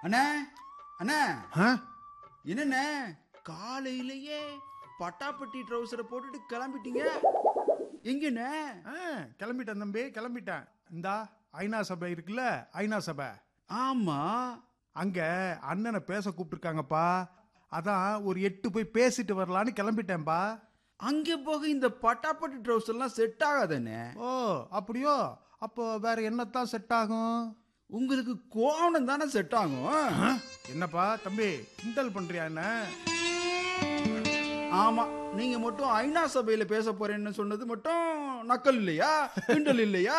அண்ணா அண்ணா ஆ? என்னண்ணே காலையிலேயே பட்டாப்பட்டி ட்ரௌசரை போட்டுட்டு கிளம்பிட்டீங்க எங்கண்ணே ஆ, கிளம்பிட்டேன் தம்பி கிளம்பிட்டேன் இந்தா ஐநா சபை இருக்குல்ல ஐநா சபை ஆமா அங்க அண்ணனை பேச கூப்பிட்டுருக்காங்கப்பா அதான் ஒரு எட்டு போய் பேசிட்டு வரலான்னு கிளம்பிட்டேன்பா அங்கே போக இந்த பட்டாப்பட்டி ட்ரௌசர்லாம் செட் ஆகாதண்ணே ஓ அப்படியோ அப்போ வேற என்னத்தான் செட் ஆகும் உங்களுக்கு கோவணம் தானே செட் ஆகும் ஆ? என்னப்பா தம்பி கிண்டல் பண்றியா என்ன ஆமா நீங்க மட்டும் ஐநா சபையில பேச போறேன்னு சொன்னது மட்டும் நக்கல் இல்லையா கிண்டல் இல்லையா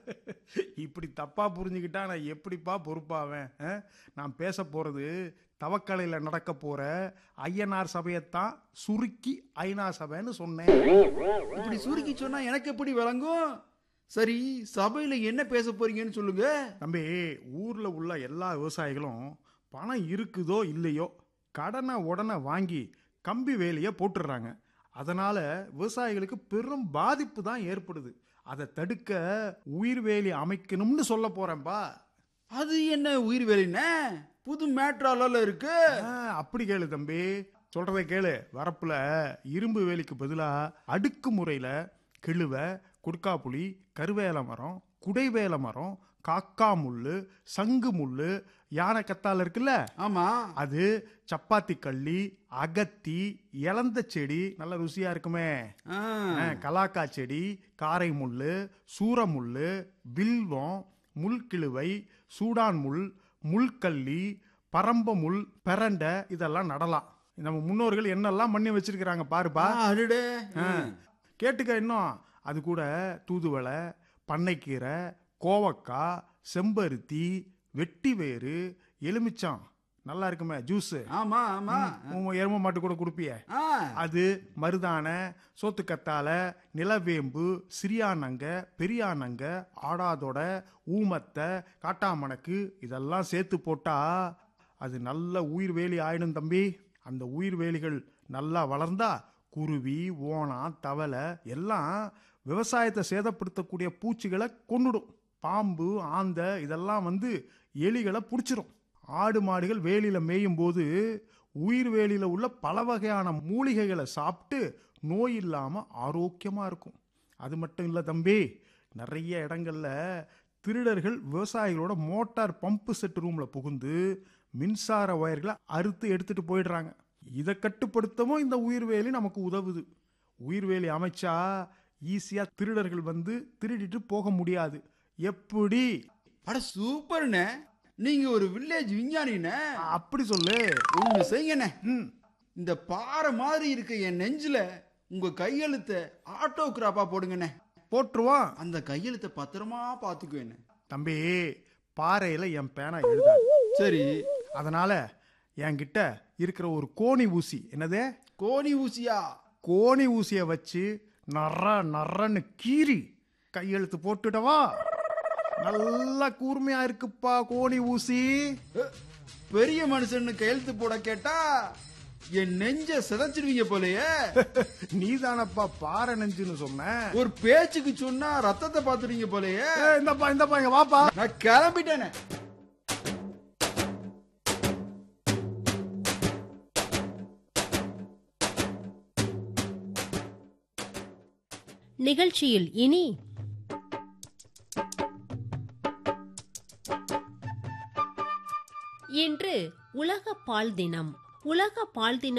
இப்படி தப்பா புரிஞ்சுக்கிட்டா நான் எப்படிப்பா பொறுப்பாவேன் ஆ? நான் பேச போறது தவக்கலையில் நடக்க போற ஐயனார் சபையைத்தான் சுருக்கி ஐநா சபைன்னு சொன்னேன் இப்படி சுருக்கி சொன்னா எனக்கு எப்படி விளங்கும் சரி சபையில என்ன பேச போறீங்கன்னு சொல்லுங்க தம்பி ஊர்ல உள்ள எல்லா விவசாயிகளும் பணம் இருக்குதோ இல்லையோ கடனை உடனே வாங்கி கம்பி வேலியை போட்டுடுறாங்க அதனால விவசாயிகளுக்கு பெரும் பாதிப்பு தான் ஏற்படுது அதை தடுக்க உயிர் வேலி அமைக்கணும்னு சொல்ல போறேன்பா அது என்ன உயிர் வேலைன்னு புது மேட்ரால இருக்கு ஆ, அப்படி கேளு தம்பி சொல்றதை கேளு வரப்புல இரும்பு வேலிக்கு பதிலா அடுக்கு முறையில கிழுவை குடுக்காப்புளி கருவேல மரம் குடைவேல மரம் காக்கா முள்ளு சங்கு முள்ளு யானை கத்தால இருக்குல்ல ஆமா அது சப்பாத்தி கள்ளி அகத்தி இளந்த செடி நல்ல ருசியா இருக்குமே ஆ. ஆ, கலாக்கா செடி காரை முள்ளு சூரமுள்ளு வில்வம் முள்கிழுவை சூடான் முள் முள்கள்ளி பரம்ப முள் பெரண்டை இதெல்லாம் நடலாம் நம்ம முன்னோர்கள் என்னெல்லாம் பண்ணி வச்சிருக்கிறாங்க பாருப்பா ஆ, அடடே ஆ. கேட்டுக்க இன்னும் அது கூட தூதுவளை பண்ணைக்கீரை கோவக்காய் செம்பருத்தி வெட்டிவேறு எலுமிச்சம் நல்லா இருக்குமே ஜூஸு ஆமா ஆமா உன் எரும மாட்டு கூட கொடுப்பியே ஆ. அது மருதான சோத்துக்கத்தால நிலவேம்பு சிறியானங்க பெரியானங்க ஆடாதொட ஊமத்தை காட்டாமணக்கு இதெல்லாம் சேர்த்து போட்டா அது நல்ல உயிர் வேலி ஆயிடும் தம்பி அந்த உயிர் வேலிகள் நல்லா வளர்ந்தா குருவி ஓணம் தவளை எல்லாம் விவசாயத்தை சேதப்படுத்தக்கூடிய பூச்சிகளை கொன்னுடும் பாம்பு ஆந்த இதெல்லாம் வந்து எலிகளை பிடிச்சிரும் ஆடு மாடுகள் வேலியில மேயும் போது உயிர் வேலியில உள்ள பல வகையான மூலிகைகளை சாப்பிட்டு நோய் இல்லாம ஆரோக்கியமா இருக்கும் அது மட்டும் இல்ல தம்பி நிறைய இடங்கள்ல திருடர்கள் விவசாயிகளோட மோட்டார் பம்பு செட் ரூம்ல புகுந்து மின்சார வயர்களை அறுத்து எடுத்துட்டு போயிடுறாங்க இதை கட்டுப்படுத்தவும் இந்த உயிர்வேலி நமக்கு உதவுது உயிர்வேலி அமைச்சா ஈஸியா திருடர்கள் வந்து திருடிட்டு போக முடியாது எப்படி அட சூப்பர்ண்ணே நீங்க ஒரு வில்லேஜ் விஞ்ஞானிண்ணே அப்படி சொல்லு ஒண்ணு செய்யுங்கண்ணே ம் இந்த பாறை மாதிரி இருக்க என் நெஞ்சில உங்க கையெழுத்தை ஆட்டோகிராஃபா போடுங்கண்ணே போட்டுருவான் அந்த கையெழுத்தை பத்திரமா பாத்துக்குவேண்ணே தம்பி பாறையில என் பேனா எழுதாது சரி அதனால என்கிட்ட இருக்கிற ஒரு கோணி ஊசி என்னது கோணி ஊசியா கோணி ஊசியை வச்சு நற நறன்னு கீறி கையெழுத்து போட்டுடவா நல்லா கூர்மையா இருக்குப்பா கோணி ஊசி அ, பெரிய மனுஷன்னு கையெழுத்து போட கேட்டா என் நெஞ்ச சிதைச்சிடுவீங்க போலயே நீதானப்பா பாறை நெஞ்சுன்னு சொன்ன ஒரு பேச்சுக்கு சொன்னா ரத்தத்தை பாத்துடுவீங்க போலயே ஏய், இந்தப்பா இந்தப்பா இங்க வாப்பா நான் கிளம்பிட்டேனே நிகழ்ச்சியில் இனி இன்று உலக பால் தினம் உலக பால் தினம்